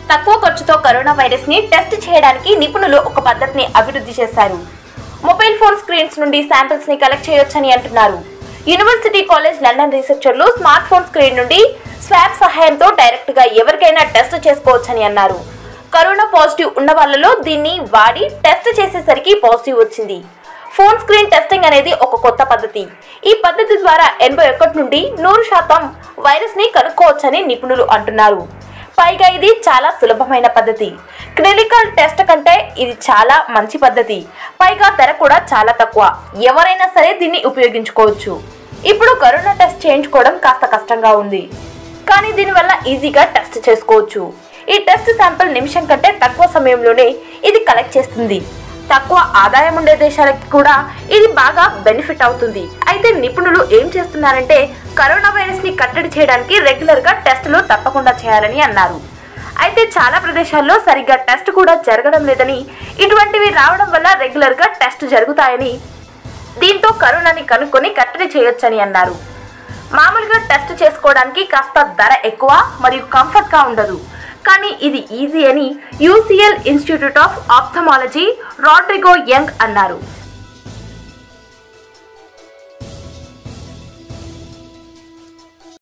తక్కువ ఖర్చుతో corona virus ని టెస్ట్ చేయడానికి నిపుణులు ఒక పద్ధతిని అభివృద్ధి చేశారు మొబైల్ ఫోన్ స్క్రీన్స్ నుండి శాంపిల్స్ ని కలెక్ట్ చేయొచ్చని అంటున్నారు యూనివర్సిటీ కాలేజ్ లండన్ రీసెర్చర్లు స్మార్ట్ ఫోన్ స్క్రీన్ నుండి స్వాబ్ సహాయంతో డైరెక్ట్ గా ఎవరికైనా టెస్ట్ చేసుకోవచ్చని అన్నారు కరోనా పాజిటివ్ ఉన్న వాళ్ళలో దీన్ని వాడి టెస్ట్ చేసేసరికి పాజిటివ్ వచ్చింది ఫోన్ స్క్రీన్ టెస్టింగ్ అనేది ఒక కొత్త పద్ధతి ఈ పద్ధతి ద్వారా ఎనభై ఒకటి నుండి నూరు శాతం వైరస్ ని కనుక్కోవచ్చని నిపుణులు అంటున్నారు పైగా ఇది చాలా సులభమైన పద్ధతి క్లినికల్ టెస్ట్ కంటే ఇది చాలా మంచి పద్ధతి పైగా ధర కూడా చాలా తక్కువ ఎవరైనా సరే దీన్ని ఉపయోగించుకోవచ్చు ఇప్పుడు కరోనా టెస్ట్ చేయించుకోవడం కాస్త కష్టంగా ఉంది కానీ దీనివల్ల ఈజీగా టెస్ట్ చేసుకోవచ్చు ఈ టెస్ట్ శాంపిల్ నిమిషం కంటే తక్కువ సమయంలోనే ఇది కలెక్ట్ చేస్తుంది తక్కువ ఆదాయం ఉండే దేశాలకి కూడా ఇది బాగా బెనిఫిట్ అవుతుంది అయితే నిపుణులు ఏం చేస్తున్నారంటే కరోనా వైరస్ ని కట్టడి చేయడానికి రెగ్యులర్ గా టెస్టులు తప్పకుండా చేయాలని అన్నారు అయితే చాలా ప్రదేశాల్లో సరిగ్గా టెస్ట్ కూడా జరగడం లేదని ఇటువంటివి రావడం వల్ల రెగ్యులర్ గా టెస్ట్ జరుగుతాయని దీంతో కరోనాని కనుక్కొని కట్టడి చేయొచ్చని అన్నారు మామూలుగా టెస్ట్ చేసుకోవడానికి కాస్త ధర ఎక్కువ మరియు కంఫర్ట్ గా ఉండదు కానీ ఇది ఈజీ అని UCL Institute of Ophthalmology Rodrigo Young అన్నారు